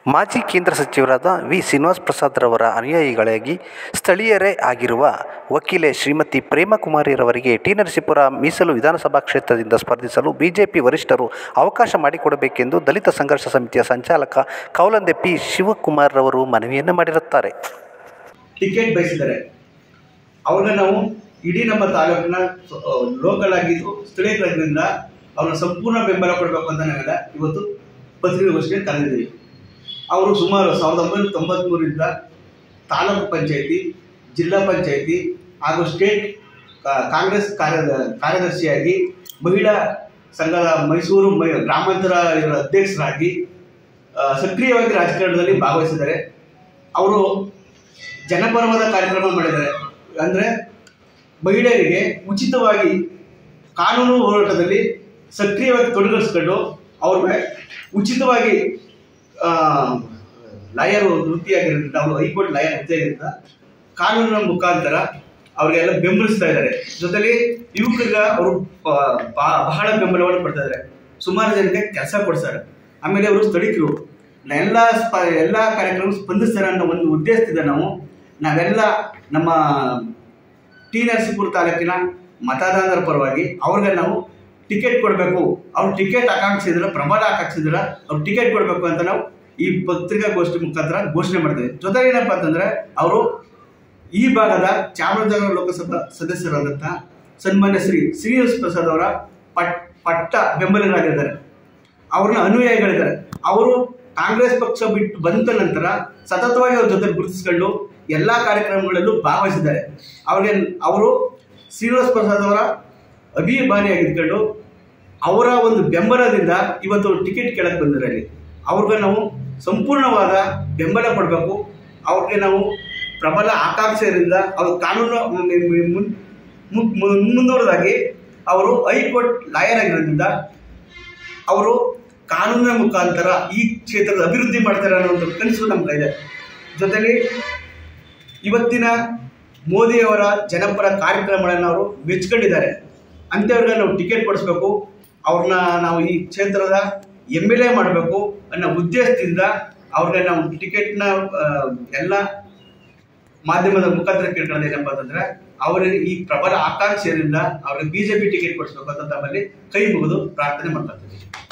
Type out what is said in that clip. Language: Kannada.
ಮಾಜಿ ಕೇಂದ್ರ ಸಚಿವರಾದ ವಿ ಶ್ರೀನಿವಾಸ್ ಪ್ರಸಾದ್ರವರ ಅನುಯಾಯಿಗಳಾಗಿ ಸ್ಥಳೀಯರೇ ಆಗಿರುವ ವಕೀಲೆ ಶ್ರೀಮತಿ ಪ್ರೇಮಕುಮಾರಿರವರಿಗೆ ಟಿ ನರಸೀಪುರ ಮೀಸಲು ವಿಧಾನಸಭಾ ಕ್ಷೇತ್ರದಿಂದ ಸ್ಪರ್ಧಿಸಲು ಬಿಜೆಪಿ ವರಿಷ್ಠರು ಅವಕಾಶ ಮಾಡಿಕೊಡಬೇಕೆಂದು ದಲಿತ ಸಂಘರ್ಷ ಸಮಿತಿಯ ಸಂಚಾಲಕ ಕೌಲಂದೆ ಪಿ ಶಿವಕುಮಾರ್ರವರು ಮನವಿಯನ್ನು ಮಾಡಿರುತ್ತಾರೆ ಟಿಕೆಟ್ ಬಯಸಿದ್ದಾರೆ ಅವ್ರನ್ನ ನಾವು ಇಡೀ ನಮ್ಮ ತಾಲೂಕಿನ ಲೋಕಲ್ ಆಗಿದ್ದು ಸ್ಥಳೀಯರಿಂದ ಅವ್ರನ್ನ ಸಂಪೂರ್ಣ ಬೆಂಬಲ ಕೊಡಬೇಕು ಅಂತ ನಾವೆಲ್ಲ ಇವತ್ತು ಪತ್ರಿಕಾಗೋಷ್ಠಿಗೆ ಕರೆದಿದ್ದೀವಿ ಅವರು ಸುಮಾರು ಸಾವಿರದ ಒಂಬೈನೂರ ತೊಂಬತ್ತ್ಮೂರರಿಂದ ತಾಲೂಕು ಪಂಚಾಯಿತಿ ಜಿಲ್ಲಾ ಪಂಚಾಯಿತಿ ಹಾಗೂ ಸ್ಟೇಟ್ ಕಾ- ಕಾಂಗ್ರೆಸ್ ಕಾರ್ಯ ಕಾರ್ಯದರ್ಶಿಯಾಗಿ ಮಹಿಳಾ ಸಂಘದ ಮೈಸೂರು ಮೈ ಗ್ರಾಮಾಂತರ ಇದರ ಅಧ್ಯಕ್ಷರಾಗಿ ಆ, ಸಕ್ರಿಯವಾಗಿ ರಾಜಕಾರಣದಲ್ಲಿ ಭಾಗವಹಿಸಿದ್ದಾರೆ ಅವರು ಜನಪರವಾದ ಕಾರ್ಯಕ್ರಮ ಮಾಡಿದ್ದಾರೆ ಅಂದರೆ ಮಹಿಳೆಯರಿಗೆ ಉಚಿತವಾಗಿ ಕಾನೂನು ಹೋರಾಟದಲ್ಲಿ ಸಕ್ರಿಯವಾಗಿ ತೊಡಗಿಸ್ಕೊಂಡು ಅವ್ರಿಗೆ ಉಚಿತವಾಗಿ ಲಾಯರ್ ವೃತ್ತಿಯಾಗಿರೋದ್ರಿಂದ ಅವರು ಹೈಕೋರ್ಟ್ ಲಾಯರ್ ವೃತ್ತಿಯಾಗಿರೋದ್ರಿಂದ ಕಾನೂನಿನ ಮುಖಾಂತರ ಅವ್ರಿಗೆಲ್ಲ ಬೆಂಬಲಿಸ್ತಾ ಇದ್ದಾರೆ ಜೊತೆಲಿ ಯುವಕರಿಗೆ ಅವರು ಪ- ಬ- ಬಹಳ ಬೆಂಬಲವನ್ನು ಕೊಡ್ತಾ ಇದ್ದಾರೆ ಸುಮಾರು ಜನಕ್ಕೆ ಕೆಲಸ ಕೊಡ್ತಾರೆ ಆಮೇಲೆ ಅವರು ಸ್ಥಳೀಕರು ಎಲ್ಲ ಸ್ಪ ಎಲ್ಲ ಕಾರ್ಯಕ್ರಮ ಸ್ಪಂದಿಸ್ತಾರೆ ಅನ್ನೋ ಒಂದು ಉದ್ದೇಶದಿಂದ ನಾವು ನಾವೆಲ್ಲ ನಮ್ಮ ಟಿ ನರಸೀಪುರ ತಾಲೂಕಿನ ಮತದಾರರ ಪರವಾಗಿ ಅವ್ರಿಗೆ ನಾವು ಟಿಕೆಟ್ ಕೊಡಬೇಕು ಅವ್ರು ಟಿಕೆಟ್ ಆಕಾಂಕ್ಷಿದ್ರೆ ಪ್ರಬಲ ಆಕಾಂಕ್ಷಿದ್ರೆ ಅವ್ರು ಟಿಕೆಟ್ ಕೊಡಬೇಕು ಅಂತ ನಾವು ಈ ಪತ್ರಿಕಾಗೋಷ್ಠಿ ಮುಖಾಂತರ ಘೋಷಣೆ ಮಾಡ್ತೇವೆ ಜೊತೆಗೆ ಏನಪ್ಪ ಅಂತಂದ್ರೆ ಅವರು ಈ ಭಾಗದ ಚಾಮರಾಜನಗರ ಲೋಕಸಭಾ ಸದಸ್ಯರಾದಂತಹ ಸನ್ಮಾನ್ಯ ಶ್ರೀ ಶ್ರೀನಿವಾಸ ಪ್ರಸಾದ್ ಅವರ ಪಟ್ ಪಟ್ಟ ಬೆಂಬಲಿಗರಾಗಿದ್ದಾರೆ ಅವ್ರನ್ನ ಅನುಯಾಯಿಗಳಿದ್ದಾರೆ ಅವರು ಕಾಂಗ್ರೆಸ್ ಪಕ್ಷ ಬಿಟ್ಟು ಬಂದ ನಂತರ ಸತತವಾಗಿ ಅವ್ರ ಜೊತೆ ಗುರುತಿಸ್ಕೊಂಡು ಎಲ್ಲ ಕಾರ್ಯಕ್ರಮಗಳಲ್ಲೂ ಭಾಗವಹಿಸಿದ್ದಾರೆ ಅವ್ರಿಗೆ ಅವರು ಶ್ರೀನಿವಾಸ ಪ್ರಸಾದ್ ಅವರ ಅಭಿಮಾನಿಯಾಗಿದ್ಕೊಂಡು ಅವರ ಒಂದು ಬೆಂಬಲದಿಂದ ಇವತ್ತು ಟಿಕೆಟ್ ಕೇಳಕ್ಕೆ ಬಂದಿದ್ದಾರೆ ಅಲ್ಲಿ ಅವ್ರಿಗೆ ನಾವು ಸಂಪೂರ್ಣವಾದ ಬೆಂಬಲ ಕೊಡಬೇಕು ಅವ್ರಿಗೆ ನಾವು ಪ್ರಬಲ ಆಕಾಂಕ್ಷೆಯಿಂದ ಅವರು ಕಾನೂನು ಮುನ್- ಮುನ್- ಮುನ್- ಮುನ್- ಮುಂದುವರೆದಾಗಿ ಅವರು ಹೈಕೋರ್ಟ್ ಲಾಯರ್ ಆಗಿರೋದ್ರಿಂದ ಅವರು ಕಾನೂನಿನ ಮುಖಾಂತರ ಈ ಕ್ಷೇತ್ರದ ಅಭಿವೃದ್ಧಿ ಮಾಡ್ತಾರೆ ಅನ್ನೋ ಒಂದು ಕನಸು ನಮ್ಗೆ ಇದೆ ಜೊತೆಲಿ ಇವತ್ತಿನ ಮೋದಿಯವರ ಜನಪರ ಕಾರ್ಯಕ್ರಮಗಳನ್ನು ಅವರು ಮೆಚ್ಕೊಂಡಿದ್ದಾರೆ ಅಂಥವ್ರಿಗೆ ನಾವು ಟಿಕೆಟ್ ಕೊಡಿಸ್ಬೇಕು ಅವ್ರನ್ನ ನಾವು ಈ ಕ್ಷೇತ್ರದ ಎಮ್ ಎಲ್ ಎ ಮಾಡಬೇಕು ಅನ್ನೋ ಉದ್ದೇಶದಿಂದ ಅವ್ರಿಗೆ ನಾವು ಟಿಕೆಟ್ನ ಎಲ್ಲ ಮಾಧ್ಯಮದ ಮುಖಾಂತರ ಕೇಳ್ಕೊಳ್ಳೋದು ಏನಪ್ಪ ಅಂತಂದ್ರೆ ಅವರಿಗೆ ಈ ಪ್ರಬಲ ಆಕಾಂಕ್ಷೆಯಿಂದ ಅವ್ರಿಗೆ ಬಿಜೆಪಿ ಟಿಕೆಟ್ ಕೊಡಿಸ್ಬೇಕು ಅಂತ ತಮ್ಮಲ್ಲಿ ಕೈ ಮುಗಿದು ಪ್ರಾರ್ಥನೆ ಮಾಡ್ಕೊಳ್ತೀವಿ